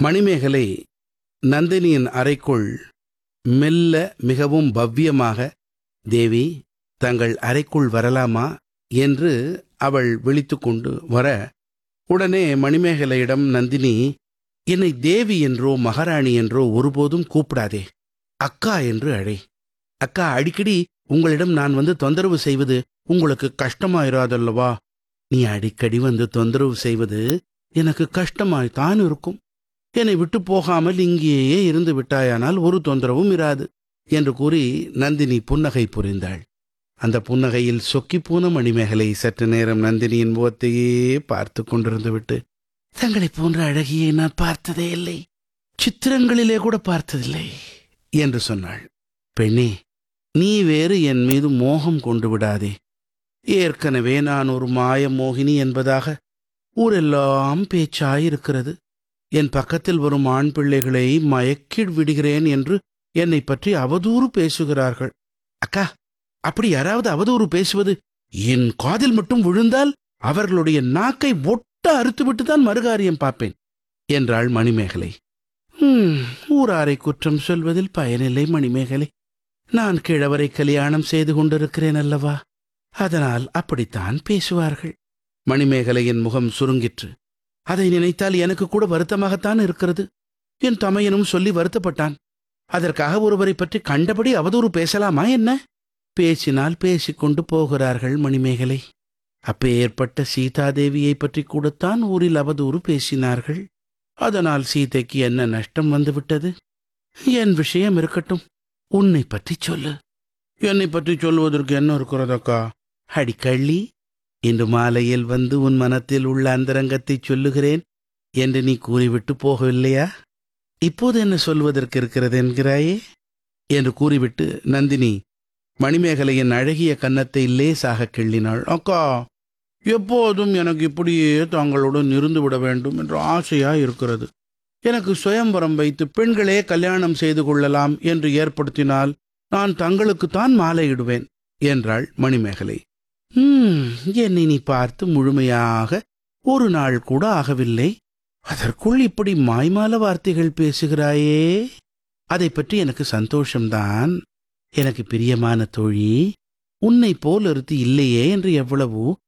மணிமேகலை நந்தினியின் அறைக்குள் மெல்ல மிகவும் பவ்யமாக தேவி தங்கள் அறைக்குள் வரலாமா என்று அவள் விழித்துக்கொண்டு வர உடனே மணிமேகலையிடம் நந்தினி என்னை தேவி என்றோ மகாராணி என்றோ ஒருபோதும் கூப்பிடாதே அக்கா என்று அழை அக்கா அடிக்கடி உங்களிடம் நான் வந்து தொந்தரவு செய்வது உங்களுக்கு கஷ்டமாயிராதல்லவா நீ அடிக்கடி வந்து தொந்தரவு செய்வது எனக்கு கஷ்டமாய்த்தான் இருக்கும் என்னை விட்டு போகாமல் இங்கேயே இருந்து விட்டாயானால் ஒரு தொந்தரவும் இராது என்று கூறி நந்தினி புன்னகை புரிந்தாள் அந்த புன்னகையில் சொக்கிப்போன மணிமேகலை சற்று நேரம் நந்தினியின் முகத்தையே பார்த்து கொண்டிருந்து விட்டு தங்களைப் போன்ற அழகியை நான் பார்த்ததே இல்லை சித்திரங்களிலே கூட பார்த்ததில்லை என்று சொன்னாள் பெண்ணே நீ வேறு என் மீது மோகம் கொண்டு விடாதே ஏற்கனவே நான் ஒரு மாய மோகினி என்பதாக ஊரெல்லாம் பேச்சாயிருக்கிறது என் பக்கத்தில் வரும் ஆண் பிள்ளைகளை மயக்கி விடுகிறேன் என்று என்னை பற்றி அவதூறு பேசுகிறார்கள் அக்கா அப்படி யாராவது அவதூறு பேசுவது என் காதில் மட்டும் விழுந்தால் அவர்களுடைய நாக்கை ஒட்ட அறுத்துவிட்டு தான் மறுகாரியம் பார்ப்பேன் என்றாள் மணிமேகலை "ஹம், ஊராரை குற்றம் சொல்வதில் பயனில்லை மணிமேகலை நான் கிழவரை கல்யாணம் செய்து கொண்டிருக்கிறேன் அல்லவா அதனால் அப்படித்தான் பேசுவார்கள் மணிமேகலையின் முகம் சுருங்கிற்று அதை நினைத்தால் எனக்கு கூட வருத்தமாகத்தான் இருக்கிறது என் தமையனும் சொல்லி வருத்தப்பட்டான் அதற்காக ஒருவரை பற்றி கண்டபடி அவதூறு பேசலாமா என்ன பேசினால் பேசிக்கொண்டு போகிறார்கள் மணிமேகலை அப்பேற்பட்ட சீதாதேவியை பற்றி கூடத்தான் ஊரில் அவதூறு பேசினார்கள் அதனால் சீதைக்கு என்ன நஷ்டம் வந்துவிட்டது என் விஷயம் இருக்கட்டும் உன்னை பற்றி சொல்லு என்னை பற்றி சொல்வதற்கு என்ன இருக்கிறதக்கா அடிக்கள்ளி இன்று மாலையில் வந்து உன் மனத்தில் உள்ள அந்தரங்கத்தை சொல்லுகிறேன் என்று நீ கூறிவிட்டு போகவில்லையா இப்போது என்ன சொல்வதற்கு இருக்கிறது என்கிறாயே என்று கூறிவிட்டு நந்தினி மணிமேகலையின் அழகிய கன்னத்தை லேசாக கிள்ளினாள் அக்கா எப்போதும் எனக்கு இப்படியே தாங்களுடன் இருந்து விட வேண்டும் என்ற ஆசையா இருக்கிறது எனக்கு சுயம்பரம் வைத்து பெண்களே கல்யாணம் செய்து கொள்ளலாம் என்று ஏற்படுத்தினால் நான் தங்களுக்குத்தான் மாலையிடுவேன் என்றாள் மணிமேகலை "ஹம், என்னை நீ பார்த்து முழுமையாக ஒரு நாள் கூட ஆகவில்லை அதற்குள் இப்படி மாய்மால வார்த்தைகள் பேசுகிறாயே அதை பற்றி எனக்கு சந்தோஷம்தான் எனக்கு பிரியமான தோழி உன்னை போல் ஒருத்தி இல்லையே என்று எவ்வளவோ